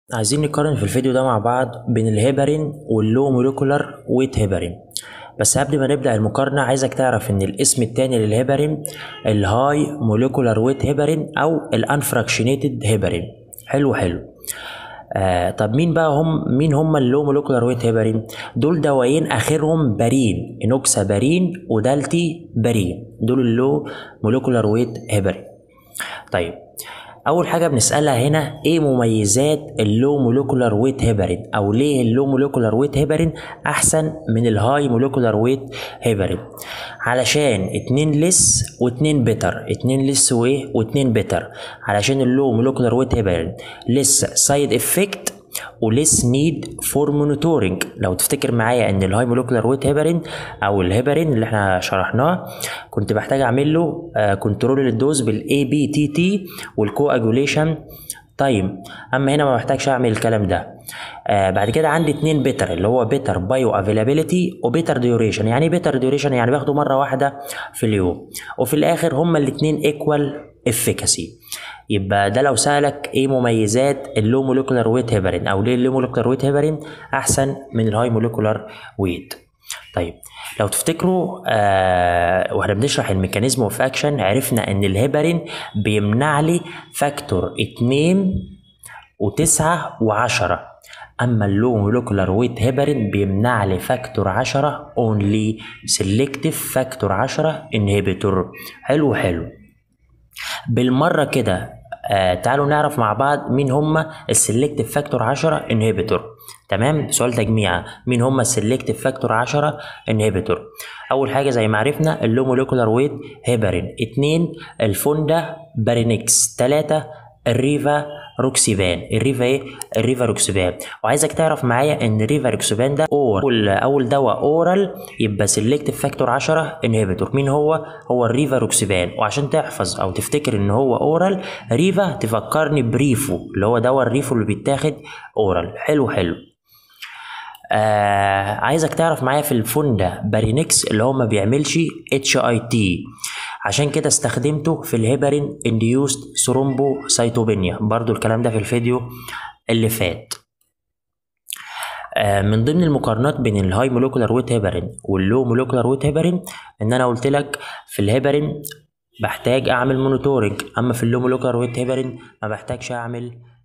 عايزين نقارن في الفيديو ده مع بعض بين الهيبرين واللو موليكولار ويت هيبرين بس قبل ما نبدأ المقارنة عايزك تعرف إن الاسم التاني للهيبرين الهاي موليكولار ويت هيبرين أو الانفراكشنيتد هيبرين حلو حلو آه طب مين بقى هم مين هم اللو موليكولار ويت هيبرين دول دوايين اخرهم بارين انوكسا بارين ودالتي بارين دول اللو موليكولار ويت هيبرين طيب اول حاجه بنسالها هنا ايه مميزات اللو موليكولار ويت هيبرين او ليه اللو موليكولار ويت هيبرين احسن من الهاي موليكولار ويت هيبرين علشان اتنين لس واتنين بيتر اتنين لس وايه واتنين بيتر علشان اللو موليكولار ويت هيبرين لس سايد افكت وليس نيد فور مونيتورنج لو تفتكر معايا ان الهاي موليكولار ويت هيبرين او الهيبرين اللي احنا شرحناه كنت بحتاج اعمل له كنترول للدوز بالاي بي تي تي والكواجوليشن تايم اما هنا ما محتاجش اعمل الكلام ده آه بعد كده عندي اتنين بيتر اللي هو بيتر بايو افيلابيلتي وبيتر ديوريشن يعني بيتر ديوريشن يعني باخده مره واحده في اليوم وفي الاخر هما الاتنين ايكوال افيكاسي يبقى ده لو سالك ايه مميزات اللو موليكولار ويت هيبرين او ليه اللو موليكولار ويت هيبرين احسن من الهاي موليكولار ويت طيب لو تفتكروا آه واحنا بنشرح الميكانيزم اوف اكشن عرفنا ان الهيبرين بيمنع لي فاكتور 2 و9 و10 اما اللو موليكولار ويت هيبرين بيمنع لي فاكتور 10 اونلي سيلكتيف فاكتور 10 انهبيتور حلو حلو بالمره كده آه تعالوا نعرف مع بعض مين هما السلكتيف فاكتور 10 انهبيتور تمام سؤال تجميع مين هما السلكتيف فاكتور 10 انهبيتور اول حاجه زي ما عرفنا اللو موليكولار ويت هيبرين 2 الفوندا بارينكس 3 الريفا روكسيبان الريفا ايه الريفا روكسيبان وعايزك تعرف معايا ان الريفا روكسيبان ده اول اول دواء اورال يبقى سيلكتيف فاكتور 10 انهبيتور مين هو هو الريفا روكسيبان وعشان تحفظ او تفتكر ان هو اورال ريفا تفكرني بريفو اللي هو دواء الريفو اللي بيتاخد اورال حلو حلو آه عايزك تعرف معايا في الفوندا بارينكس اللي هو ما بيعملش اتش اي تي عشان كده استخدمته في الهيبرين انديوست ثرومبو سايتوبينيا برضو الكلام ده في الفيديو اللي فات آه من ضمن المقارنات بين الهاي موليكولار ويت هيبرين واللو موليكولار ويت هيبرين ان انا قلت لك في الهيبرين بحتاج اعمل مونيتورنج اما في اللو موليكولار ويت هيبرين ما بحتاجش اعمل